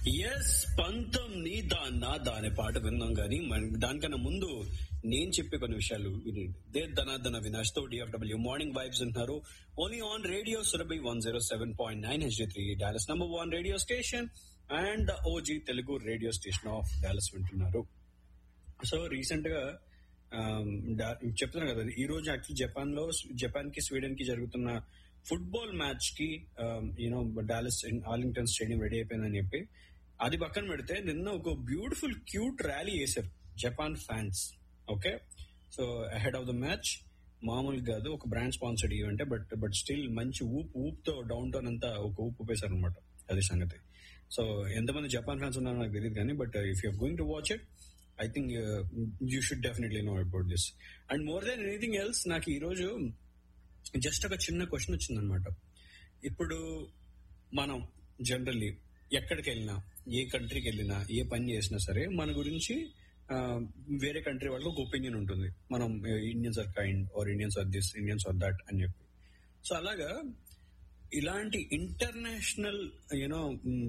Yes పంతం నీ దా నా దా అనే పాట విన్నాం కానీ మన- దానికన్నా ముందు నేను చెప్పే కొన్ని విషయాలు వినండి దే ధనాధన వినాష్ తో డిఎఫ్డబ్ల్యూ మార్నింగ్ వైబ్స్ ఉంటున్నారు only on radio Surabhi one zero seven point nine HD three Dallas number one radio station and the OG Telugu radio station of Dallas వింటున్నారు సో రీసెంట్ గా ఆమ్, డా- చెప్తున్నాను కదా ఈ రోజు యాక్చువల్ జపాన్ లో జపాన్ కి స్వీడన్ కి జరుగుతున్న ఫుట్బాల్ మ్యాచ్ కి you know Dallas Arlington stadium ready అయిపోయిందని చెప్పి అది పక్కన పెడితే నిన్న ఒక బ్యూటిఫుల్ క్యూట్ ర్యాలీ చేశారు Japan fans okay so ahead of the match మామూలు కాదు ఒక brand sponsored event but but still మంచి ఊపు ఊపుతో డౌన్ టౌన్ అంతా ఒక ఊపు ఊపేశారు అనమాట అది సంగతి సో ఎంతమంది జపాన్ ఫ్యాన్స్ ఉన్నారో నాకు తెలియదు కానీ but if you're going to watch it I think you should definitely know about this and more then anything else నాకు ఈ రోజు జస్ట్ ఒక చిన్న క్వశ్చన్ వచ్చిందనమాట ఇప్పుడు మనం జనరల్లీ ఎక్కడికి వెళ్ళినా ఏ కంట్రీకి వెళ్ళినా ఏ పని చేసినా సరే మన గురించి ఆ, వేరే కంట్రీ వాళ్ళకి ఒక ఒపీనియన్ ఉంటుంది మనం Indians are kind are Indians are this Indians are that అని చెప్పి సో అలాగా ఇలాంటి ఇంటర్నేషనల్ యూనో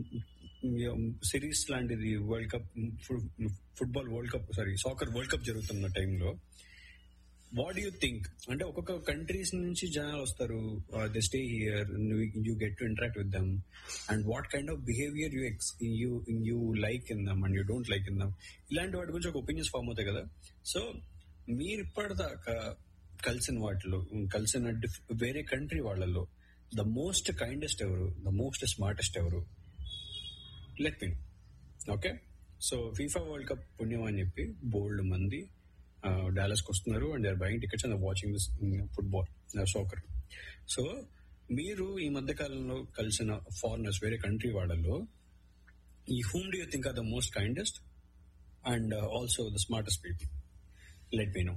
సిరీస్ లాంటిది world cup football world cup sorry soccer world cup జరుగుతున్న టైంలో వాట్ యూ థింక్ అంటే ఒక్కొక్క కంట్రీస్ నుంచి జనాలు వస్తారు they stay here you get to interact with them and what kind of behaviour you ఎక్స్ you you like in them and you don't like in them ఇలాంటి వాటి గురించి ఒక ఒపీనియన్స్ ఫామ్ అవుతాయి కదా సో మీరు ఇప్పటిదాకా కలిసిన వాటిలో కలిసిన డిఫ్- వేరే కంట్రీ వాళ్ళలో ద మోస్ట్ కైండెస్ట్ ఎవరు ద మోస్ట్ స్మార్టెస్ట్ ఎవరు let me okay so FIFA world cup పుణ్యం అని చెప్పి బోల్డ్ మంది డాలస్ కి వస్తున్నారు and are buying tickets and watching this football soccer so మీరు ఈ మధ్య కాలంలో కలిసిన ఫారినర్స్ వేరే కంట్రీ వాళ్ళలో ఈ whom do you think are the most kindest and also the smartest people let me know.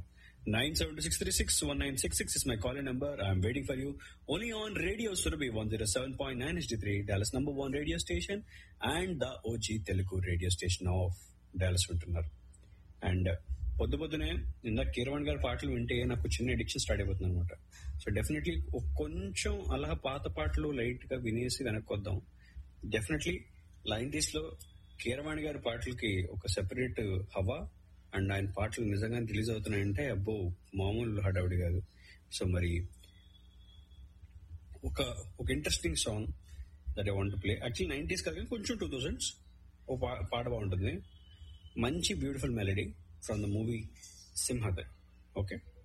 976361966 is my calling number. I'm waiting for you. Only on Radio Surabhi 107.9 HD3, Dallas number one radio station and the OG Telugu radio station of Dallas వింటున్నారు and పొద్దు పొద్దునే ఇందాక కీరవాణి గారి పాటలు వింటే నాకు చిన్న addiction start అయిపోతుంది అనమాట సో డెఫినెట్లీ కొంచెం అలా పాత పాటలు లైట్ గా వినేసి వెనక్కి వద్దాం డెఫినెట్లీ నైన్టీస్ లో కీరవాణి గారి పాటలకి ఒక సెపరేట్ హవా అండ్ ఆయన పాటలు నిజంగా రిలీజ్ అవుతున్నాయంటే అబ్బో మామూలు హడావిడి కాదు సో మరి ఒక ఒక interesting song that I want play actually nineties కాదు కానీ కొంచెం టూ థౌజండ్స్ ఓ పా- పాట బాగుంటుంది మంచి beautiful melody from the movie సింహదర్ ఓకే